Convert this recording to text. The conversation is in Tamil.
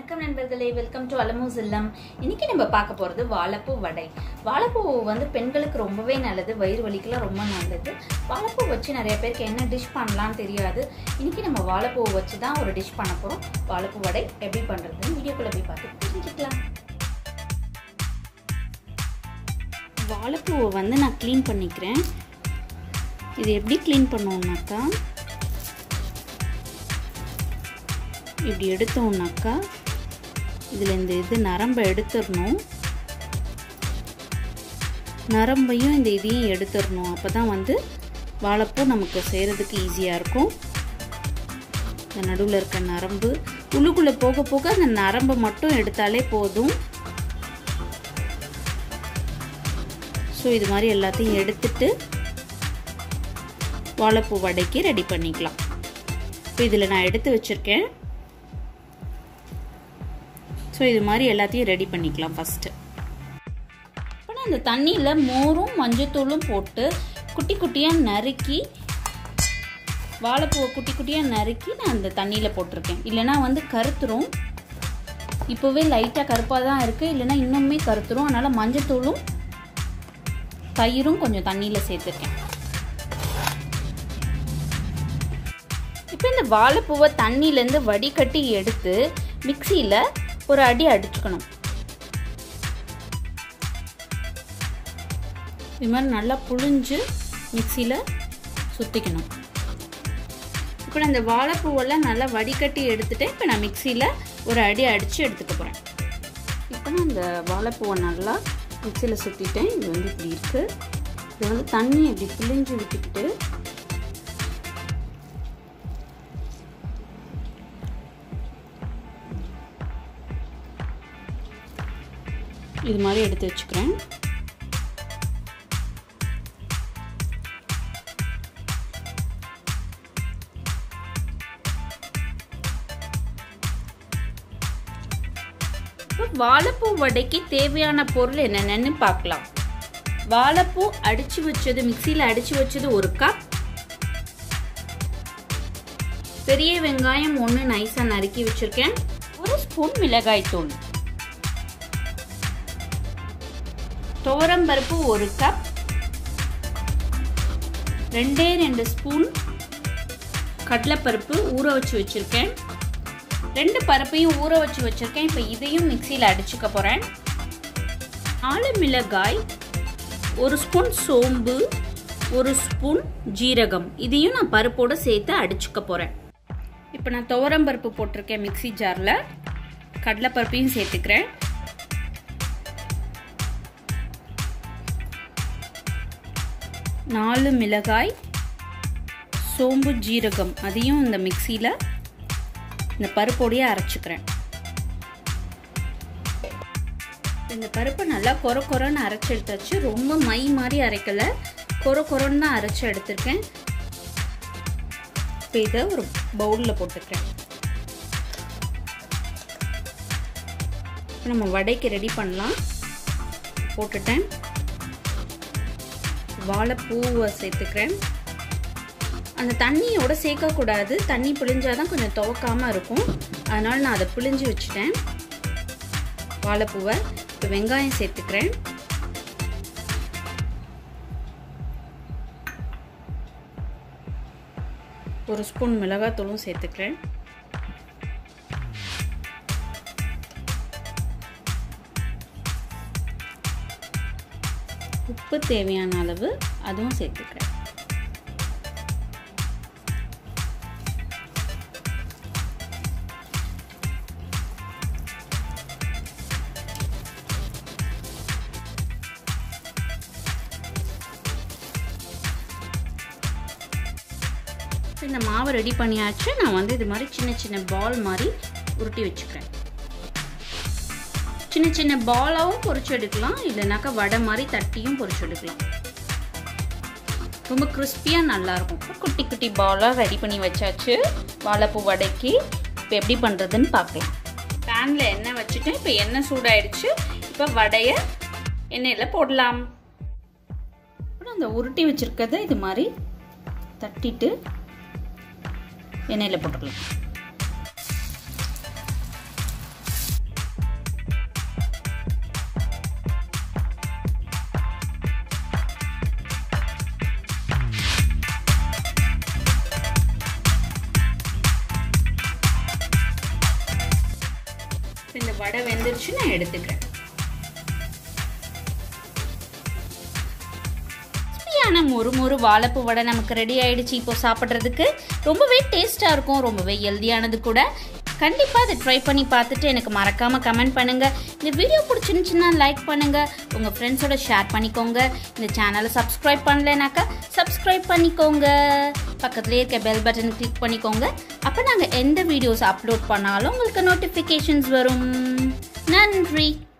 வணக்கம் நண்பர்களே வெல்கம் டு அலமூஸ் இல்லம் இன்னைக்கு நம்ம பார்க்க போகிறது வாழைப்பூ வடை வாழைப்பூ வந்து பெண்களுக்கு ரொம்பவே நல்லது வயிறு வலிக்கெல்லாம் ரொம்ப நல்லது வாழைப்பூ வச்சு நிறைய பேருக்கு என்ன டிஷ் பண்ணலாம்னு தெரியாது இன்னைக்கு நம்ம வாழைப்பூ வச்சு தான் ஒரு டிஷ் பண்ண போகிறோம் வாழைப்பூ வடை எப்படி பண்ணுறதுன்னு வீடியோக்குள்ளே போய் பார்த்து தெரிஞ்சுக்கலாம் வாழைப்பூவை வந்து நான் க்ளீன் பண்ணிக்கிறேன் இது எப்படி க்ளீன் பண்ணுவோம்னாக்கா இப்படி எடுத்தோம்னாக்கா இதில் இந்த இது நரம்பை எடுத்துடணும் நரம்பையும் இந்த இதையும் எடுத்துடணும் அப்போ தான் வந்து வாழைப்பூ நமக்கு செய்கிறதுக்கு ஈஸியாக இருக்கும் இந்த நடுவில் இருக்க நரம்பு உள்ளுக்குள்ளே போக போக அந்த நரம்பை மட்டும் எடுத்தாலே போதும் ஸோ இது மாதிரி எல்லாத்தையும் எடுத்துட்டு வாழைப்பூ வடைக்கு ரெடி பண்ணிக்கலாம் இப்போ இதில் நான் எடுத்து வச்சுருக்கேன் ஸோ இது மாதிரி எல்லாத்தையும் ரெடி பண்ணிக்கலாம் ஃபஸ்ட்டு இப்போ நான் இந்த தண்ணியில் மோரும் மஞ்சத்தூளும் போட்டு குட்டி குட்டியாக நறுக்கி வாழைப்பூவை குட்டி குட்டியாக நறுக்கி நான் அந்த தண்ணியில் போட்டிருக்கேன் இல்லைனா வந்து கருத்துரும் இப்போவே லைட்டாக கருப்பாக தான் இருக்குது இல்லைனா இன்னுமே கருத்துரும் அதனால் மஞ்சத்தூளும் தயிரும் கொஞ்சம் தண்ணியில் சேர்த்துருக்கேன் இப்போ இந்த வாழைப்பூவை தண்ணியிலேருந்து வடிகட்டி எடுத்து மிக்சியில் ஒரு அடி அடிச்சுக்கணும் இது மாதிரி நல்லா புழிஞ்சு மிக்சியில் சுற்றிக்கணும் இப்போ நான் இந்த வாழைப்பூவெல்லாம் நல்லா வடிகட்டி எடுத்துகிட்டு இப்போ நான் மிக்சியில் ஒரு அடி அடித்து எடுத்துக்க போகிறேன் இப்போ நான் இந்த வாழைப்பூவை நல்லா மிக்சியில் சுற்றிட்டேன் இது வந்து இப்படி இருக்குது இது வந்து தண்ணி இப்படி பிழிஞ்சு விட்டுக்கிட்டு இது மாதிரி எடுத்து வச்சுக்கிறேன் வாழைப்பூ வடைக்கு தேவையான பொருள் என்னென்னு பார்க்கலாம் வாழைப்பூ அடிச்சு வச்சது மிக்சியில் அடிச்சு வச்சது ஒரு கப் பெரிய வெங்காயம் ஒன்று நைஸாக நறுக்கி வச்சிருக்கேன் ஒரு ஸ்பூன் மிளகாய் தூள் துவரம்பருப்பு ஒரு கப் ரெண்டே ரெண்டு ஸ்பூன் கடலைப்பருப்பு ஊற வச்சு வச்சுருக்கேன் ரெண்டு பருப்பையும் ஊற வச்சு வச்சுருக்கேன் இப்போ இதையும் மிக்சியில் அடிச்சுக்க போகிறேன் நாலு மிளகாய் ஒரு ஸ்பூன் சோம்பு ஒரு ஸ்பூன் ஜீரகம் இதையும் நான் பருப்போடு சேர்த்து அடிச்சுக்க போகிறேன் இப்போ நான் துவரம்பருப்பு போட்டிருக்கேன் மிக்சி ஜாரில் கடலைப்பருப்பையும் சேர்த்துக்கிறேன் நாலு மிளகாய் சோம்பு ஜீரகம் அதையும் இந்த மிக்சியில் இந்த பருப்போடையே அரைச்சிக்கிறேன் இந்த பருப்பை நல்லா கொர கொரன்னு அரைச்சி எடுத்தாச்சு ரொம்ப மை மாதிரி அரைக்கலை கொர கொரன்னு தான் அரைச்சி எடுத்திருக்கேன் இப்போ இதை ஒரு பவுலில் போட்டுக்கிறேன் நம்ம வடைக்கு ரெடி பண்ணலாம் போட்டுட்டேன் வாழைப்பூவை சேர்த்துக்கிறேன் அந்த தண்ணியோட சேர்க்கக்கூடாது தண்ணி பிழிஞ்சாதான் கொஞ்சம் துவக்காமல் இருக்கும் அதனால் நான் அதை பிழிஞ்சு வச்சுட்டேன் வாழைப்பூவை இப்போ வெங்காயம் சேர்த்துக்கிறேன் ஒரு ஸ்பூன் மிளகாத்தூளும் சேர்த்துக்கிறேன் உப்பு தேவையான அளவு அதுவும் சேர்த்துக்கிறேன் இந்த மாவை ரெடி பண்ணியாச்சு நான் வந்து இது மாதிரி சின்ன சின்ன பால் மாதிரி உருட்டி வச்சுக்கிறேன் சின்ன சின்ன பாலாகவும் பொறிச்சு எடுக்கலாம் இல்லைனாக்கா வடை மாதிரி தட்டியும் பொறிச்சு எடுக்கலாம் ரொம்ப கிறிஸ்பியாக நல்லாயிருக்கும் குட்டி குட்டி பாலாக ரெடி பண்ணி வச்சாச்சு வாழைப்பூ வடைக்கு இப்போ எப்படி பண்ணுறதுன்னு பார்க்கலாம் பேனில் எண்ணெய் வச்சுட்டு இப்போ எண்ணெய் சூடாயிடுச்சு இப்போ வடையை எண்ணெயில் போடலாம் அப்புறம் அந்த உருட்டி வச்சுருக்கதை இது மாதிரி தட்டிட்டு எண்ணெயில் போட்டுக்கலாம் வடை வெந்துருச்சு நான் எடுத்துக்கிறேன் கிறிஸ்பியான மொறு மொறு வாழைப்பூ வடை நமக்கு ரெடி ஆயிடுச்சு இப்போ சாப்பிட்றதுக்கு ரொம்பவே டேஸ்ட்டாக இருக்கும் ரொம்பவே ஹெல்தியானது கூட கண்டிப்பாக அதை ட்ரை பண்ணி பார்த்துட்டு எனக்கு மறக்காமல் கமெண்ட் பண்ணுங்கள் இந்த வீடியோ பிடிச்சிருந்துச்சுன்னா லைக் பண்ணுங்கள் உங்கள் ஃப்ரெண்ட்ஸோட ஷேர் பண்ணிக்கோங்க இந்த சேனலை சப்ஸ்கிரைப் பண்ணலைனாக்கா சப்ஸ்கிரைப் பண்ணிக்கோங்க பக்கத்துலேயே இருக்க பெல் பட்டன் கிளிக் பண்ணிக்கோங்க அப்போ நாங்கள் எந்த வீடியோஸ் அப்லோட் பண்ணாலும் உங்களுக்கு நோட்டிஃபிகேஷன்ஸ் வரும் நன்றி